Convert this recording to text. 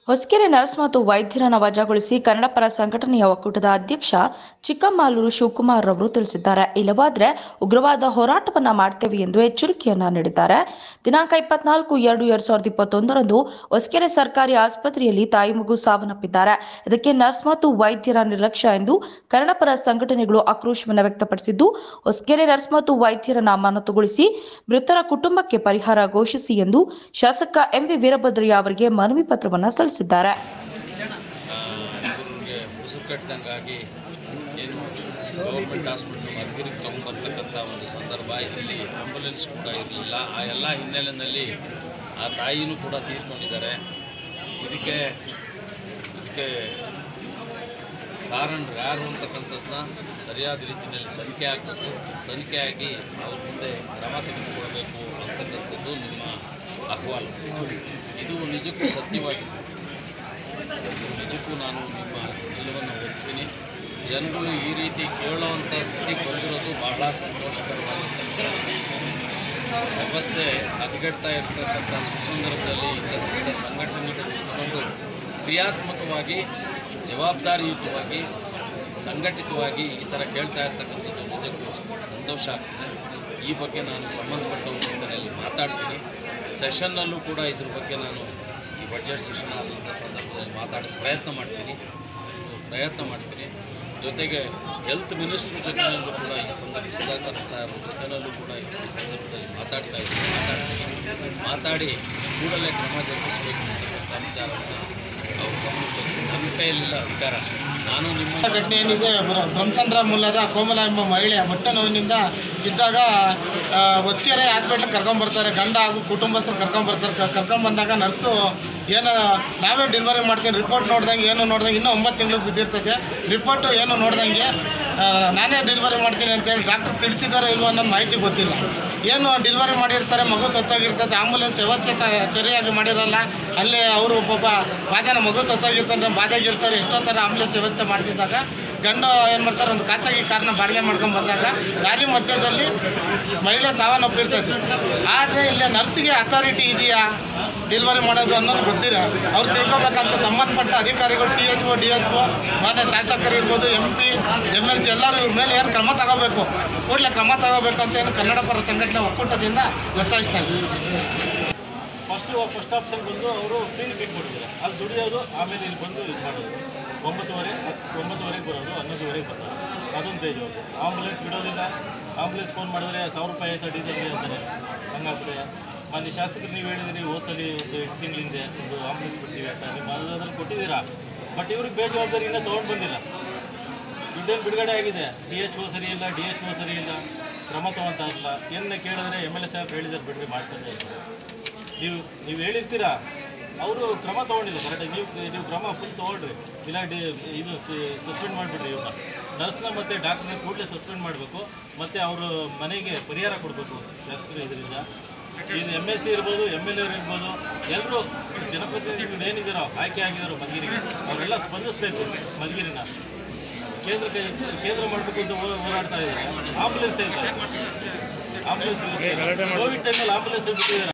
Hosakere nurse ಮತ್ತು ವೈದ್ಯರನ್ನು ವಜಾಗೊಳಿಸಿ ಕನ್ನಡ ಪರ ಸಂಘಟನೆಯ ಒಕ್ಕೂಟದ ಅಧ್ಯಕ್ಷ ಚಿಕ್ಕಮಾಲೂರು ಶಿವಕುಮಾರ್ ರವರು ತಿಳಿಸಿದ್ದಾರೆ ಇಲ್ಲವಾದ್ರೆ ಉಗ್ರವಾದ ಹೋರಾಟವನ್ನ ಮಾಡ್ತೇವೆ ಎಂದು ಎಚ್ಚರಿಕೆಯನ್ನ ನೀಡಿದ್ದಾರೆ ದಿನಾಂಕ ಇಪ್ಪತ್ನಾಲ್ಕು ಎರಡು ಎರಡ್ ಸಾವಿರದ ಇಪ್ಪತ್ತೊಂದರಂದು ಹೊಸಕೆರೆ ಸರ್ಕಾರಿ ಆಸ್ಪತ್ರೆಯಲ್ಲಿ ತಾಯಿ ಮಗು ಸಾವನ್ನಪ್ಪಿದ್ದಾರೆ ಇದಕ್ಕೆ ನರ್ಸ್ ಮತ್ತು ವೈದ್ಯರ ನಿರ್ಲಕ್ಷ್ಯ ಎಂದು ಕನ್ನಡ ಪರ ಸಂಘಟನೆಗಳು ಆಕ್ರೋಶವನ್ನು ವ್ಯಕ್ತಪಡಿಸಿದ್ದು ಹೊಸಕೆರೆ ನರ್ಸ್ ಮತ್ತು ವೈದ್ಯರನ್ನ ಅಮಾನತುಗೊಳಿಸಿ ಮೃತರ ಕುಟುಂಬಕ್ಕೆ ಪರಿಹಾರ ಘೋಷಿಸಿ ಎಂದು ಶಾಸಕ ಎಂವಿ ವೀರಭದ್ರಯ್ಯ ಅವರಿಗೆ ಮನವಿ ಪತ್ರವನ್ನು ಸಲ್ಲಿಸಿದ್ದಾರೆ ಇವ್ರಿಗೆ ಉಸಿರು ಕಟ್ಟಿದಂಗಾಗಿ ಏನು ಗೌರ್ಮೆಂಟ್ ಹಾಸ್ಪಿಟ್ಲ್ ಮಧುಗಿರಿಗೆ ತೊಗೊಂಬರ್ತಕ್ಕಂಥ ಒಂದು ಸಂದರ್ಭ ಇಲ್ಲಿ ಆಂಬುಲೆನ್ಸ್ ಕೂಡ ಇರಲಿಲ್ಲ ಆ ಎಲ್ಲ ಹಿನ್ನೆಲೆಯಲ್ಲಿ ಆ ತಾಯಿನೂ ಕೂಡ ತೀರ್ಕೊಂಡಿದ್ದಾರೆ ಇದಕ್ಕೆ ಇದಕ್ಕೆ ಕಾರಣರು ಯಾರು ಅಂತಕ್ಕಂಥದ್ದನ್ನ ಸರಿಯಾದ ರೀತಿಯಲ್ಲಿ ತನಿಖೆ ಆಗಬೇಕು ತನಿಖೆ ಆಗಿ ಅವ್ರ ಮುಂದೆ ಕ್ರಮ ತೆಗೆದುಕೊಳ್ಬೇಕು ಅಂತಕ್ಕಂಥದ್ದು ನಿಮ್ಮ ಅಹವಾಲು ಇದು ನಿಜಕ್ಕೂ ಸತ್ಯವಾಗಿದೆ ನಿಜಕ್ಕೂ ನಾನು ನಿಮ್ಮ ನಿಲುವನ್ನು ಒಪ್ತೀನಿ ಜನರು ಈ ರೀತಿ ಕೇಳುವಂಥ ಸ್ಥಿತಿಗೆ ಬಂದಿರೋದು ಬಹಳ ಸಂತೋಷಕರವಾದಂಥ ವಿಚಾರ ವ್ಯವಸ್ಥೆ ಹದಗೆಡ್ತಾ ಇರ್ತಕ್ಕಂಥ ಸಂದರ್ಭದಲ್ಲಿ ಇಂಥ ಸಂಘಟನೆಗಳು ಇಟ್ಕೊಂಡು ಕ್ರಿಯಾತ್ಮಕವಾಗಿ ಜವಾಬ್ದಾರಿಯುತವಾಗಿ ಸಂಘಟಿತವಾಗಿ ಈ ಥರ ಕೇಳ್ತಾ ಇರ್ತಕ್ಕಂಥದ್ದು ನಿಜಕ್ಕೂ ಸಂತೋಷ ಆಗ್ತದೆ ಈ ಬಗ್ಗೆ ನಾನು ಸಂಬಂಧಪಟ್ಟ ಜೊತೆಯಲ್ಲಿ ಮಾತಾಡ್ತೀನಿ ಸೆಷನ್ನಲ್ಲೂ ಕೂಡ ಇದ್ರ ಬಗ್ಗೆ ನಾನು ಈ ಬಡ್ಜೆಟ್ ಸೆಷನ್ ಆದಂಥ ಸಂದರ್ಭದಲ್ಲಿ ಮಾತಾಡೋಕ್ಕೆ ಪ್ರಯತ್ನ ಮಾಡ್ತೀನಿ ಪ್ರಯತ್ನ ಮಾಡ್ತೀನಿ ಜೊತೆಗೆ ಹೆಲ್ತ್ ಮಿನಿಸ್ಟ್ರ್ ಜೊತೆಯಲ್ಲೂ ಕೂಡ ಈ ಸಂದರ್ಭ ಸುಧಾಕರ್ ಸಾಹೇಬ್ ಜೊತೆಯಲ್ಲೂ ಕೂಡ ಈ ಸಂದರ್ಭದಲ್ಲಿ ಮಾತಾಡ್ತಾ ಇದ್ದೀನಿ ಮಾತಾಡ್ತೀನಿ ಮಾತಾಡಿ ಕೂಡಲೇ ಕ್ರಮ ಜರುಗಿಸಬೇಕು ಅಂತಕ್ಕಂಥ ವಿಚಾರವನ್ನು ಅವ್ರು ಗಮನಕ್ಕೆ ತಂದ್ರು. ನನ್ನ ಕೈಯಲ್ಲಿಲ್ಲ ಅಧಿಕಾರ ನಾನು ನಿಮ್ಮ ಘಟನೆ ಏನಿದೆ ಬ್ರ- ಬ್ರಹ್ಮಚಂದ್ರ ಮೂಲದ ಕೋಮಲ ಎಂಬ ಮಹಿಳೆ ಹೊಟ್ಟೆ ನೋವಿನಿಂದ ಇದ್ದಾಗ ಆ, ಹೊಸಕೆರೆ ಹಾಸ್ಪಿಟ್ಲಿಗೆ ಕರ್ಕೊಂಬರ್ತಾರೆ ಗಂಡ ಹಾಗೂ ಕುಟುಂಬಸ್ಥರು ಕರ್ಕೊಂಬರ್ತಾರೆ ಕ- ಕರ್ಕೊಂಬಂದಾಗ ನರ್ಸು ಏನು ನಾವೇ ಡೆಲಿವರಿ ಮಾಡ್ತೀನಿ ರಿಪೋರ್ಟ್ ನೋಡ್ದಂಗೆ ಏನು ನೋಡ್ದಂಗೆ ಇನ್ನೂ ಒಂಬತ್ತು ತಿಂಗಳು ಬಿದ್ದಿರ್ತೈತೆ ರಿಪೋರ್ಟು ಏನು ನೋಡ್ದಂಗೆ ಆ, ನಾನೇ ಡೆಲಿವರಿ ಮಾಡ್ತೀನಿ ಅಂತೇಳಿ ಡಾಕ್ಟರ್ ತಿಳಿಸಿದಾರೋ ಇಲ್ವೋ ಅನ್ನೋದು ಮಾಹಿತಿ ಗೊತ್ತಿಲ್ಲ ಏನು ಡೆಲಿವರಿ ಮಾಡಿರ್ತಾರೆ ಮಗು ಸತ್ತೋಗಿರ್ತದೆ ಆಂಬುಲೆನ್ಸ್ ವ್ಯವಸ್ಥೆ ಸ- ಸರಿಯಾಗಿ ಮಾಡಿರಲ್ಲ ಅಲ್ಲಿ ಅವರು ಪಾಪ ಬಾಧೆನ ಮಗು ಸತ್ತೋಗಿರ್ತಾರೆ ಬಾಧೆಗಿರ್ತಾರೆ ಎಷ್ಟೊತ್ತರ ಆಂಬುಲೆನ್ಸ್ ವ್ಯವಸ್ಥೆ ಮಾಡ್ತಿದ್ದಾಗ ಗಂಡು ಏನು ಮಾಡ್ತಾರೆ ಒಂದು ಖಾಸಗಿ ಕಾರ್ನ ಬಾಡಿಗೆ ಮಾಡ್ಕೊಂಡು ಬಂದಾಗ ದಾರಿ ಮಧ್ಯದಲ್ಲಿ ಮಹಿಳೆ ಸಾವನ್ನಪ್ಪಿರ್ತದೆ ಆದರೆ ಇಲ್ಲಿ ನರ್ಸಿಗೆ ಅಥಾರಿಟಿ ಇದೆಯಾ ಡೆಲಿವರಿ ಮಾಡೋದು ಅನ್ನೋದು ಗೊತ್ತಿಲ್ಲ ಅವ್ರು ತಿಳ್ಕೊಬೇಕಂತ ಸಂಬಂಧಪಟ್ಟ ಅಧಿಕಾರಿಗಳು T H O D H O ಮಾನ್ಯ ಶಾಸಕರು ಇರ್ಬೋದು M P M L C ಎಲ್ಲರೂ ಇವ್ರ ಮೇಲೆ ಏನು ಕ್ರಮ ತಗೋಬೇಕು ಕೂಡಲೇ ಕ್ರಮ ತಗೋಬೇಕು ಅಂತ ಏನು ಕನ್ನಡ ಪರ ಸಂಘಟನೆ ಒಕ್ಕೂಟದಿಂದ ಒತ್ತಾಯಿಸ್ತಾ ಇದ್ದೀವಿ ಫಸ್ಟು ಫಸ್ಟ್ ಆಪ್ಷನ್ ಬಂದು ಅವರು ಕ್ಲಿನಿಕ್ ಇಟ್ಬಿಟ್ಟಿದ್ದಾರೆ ಅಲ್ಲಿ ದುಡಿಯೋದು ಆಮೇಲೆ ಇಲ್ಲಿ ಬಂದು ಇದು ಮಾಡೋದು ಒಂಬತ್ತುವರೆ ಹತ್ತು ಒಂಬತ್ತುವರೆಗೆ ಬರೋದು ಹನ್ನೊಂದುವರೆಗೆ ಬರೋದು ಅದೊಂದು ಪೇಜ್ ಅವ್ರದ್ದು ಆಂಬುಲೆನ್ಸ್ ಬಿಡೋದಿಲ್ಲ ಆಂಬುಲೆನ್ಸ್ ಫೋನ್ ಮಾಡಿದ್ರೆ ಸಾವಿರ ರೂಪಾಯಿ ಆಯ್ತಾ ಡೀಸೆಲ್ಗೆ ಅಂತಾರೆ ಹಂಗಾಗ್ಬಿಟ್ಟೆ ಮಾನ್ಯ ಶಾಸಕರು ನೀವು ಹೇಳಿದಿರಿ ಹೋಸಲಿ ಒಂದು ಎಂಟು ತಿಂಗಳ ಹಿಂದೆ ಒಂದು ಆಂಬುಲೆನ್ಸ್ ಬಿಡ್ತೀವಿ ಅಂತ ನೀವು ಅನುದಾನದಲ್ಲಿ ಕೊಟ್ಟಿದ್ದೀರಾ ಬಟ್ ಇವ್ರಿಗೆ ಬೇಜವಾಬ್ದಾರಿ ಇನ್ನೂ ತೊಗೊಂಡು ಬಂದಿಲ್ಲ ದುಡ್ಡೇನು ಬಿಡುಗಡೆ ಆಗಿದೆ ಡಿ ಎಚ್ ಓ ಸರಿ ಇಲ್ಲ ಡಿ ಎಚ್ ಓ ಸರಿ ಇಲ್ಲ ಕ್ರಮ ತಗೊಂತಾ ಇಲ್ಲ ಏನ ಕೇಳಿದ್ರೆ ಎಮ್ ಎಲ್ ಎ ಸಾಹೇಬ್ ಹೇಳಿದಾರೆ ಬಿಡ್ರಿ ಮಾಡ್ತಾರೆ ಅಂತ. ನೀವು ನೀವು ಹೇಳಿರ್ತೀರಾ ಅವರು ಕ್ರಮ ತೊಗೊಂಡಿಲ್ಲ ಕರೆಕ್ಟಾಗಿ ನೀವು ನೀವು ಕ್ರಮ ಫುಲ್ ತೊಗೊಳ್ರಿ ಇಲ್ಲ ಡಿ ಇದು ಸಸ್ಪೆಂಡ್ ಮಾಡಿಬಿಡ್ರಿ ಇವ್ರನ್ನ ನರ್ಸ್ನ ಮತ್ತು ಡಾಕ್ಟ್ರನ್ನ ಕೂಡಲೇ ಸಸ್ಪೆಂಡ್ ಮಾಡಬೇಕು ಮತ್ತು ಅವರು ಮನೆಗೆ ಪರಿಹಾರ ಕೊಡಬೇಕು ಶಾಸಕರು ಇದರಿಂದ ಇದು ಎಮ್ ಎಲ್ ಸಿ ಇರ್ಬೋದು ಎಮ್ ಎಲ್ ಎ ಇರ್ಬೋದು ಎಲ್ಲರೂ ಜನಪ್ರತಿನಿಧಿಗಳು ಏನಿದ್ದಾರೋ ಆಯ್ಕೆ ಆಗಿದ್ದಾರೋ ಮಧುಗಿರಿಗೆ ಅವರೆಲ್ಲ ಸ್ಪಂದಿಸಬೇಕು ಮಧುಗಿರಿನ ಕೇಂದ್ರಕ್ಕೆ ಕೇಂದ್ರ ಮಾಡಬೇಕು ಅಂತ ಹೋ- ಹೋರಾಡ್ತಾ ಇದ್ದಾರೆ ಆಂಬುಲೆನ್ಸ್ ಇದ್ದಾರೆ ಆಂಬುಲೆನ್ಸ್ ವ್ಯವಸ್ಥೆ ಕೋವಿಡ್ ಟೈಮಲ್ಲಿ ಆಂಬುಲೆನ್ಸ್ ಬಿಟ್ಟಿದ್ದಾರೆ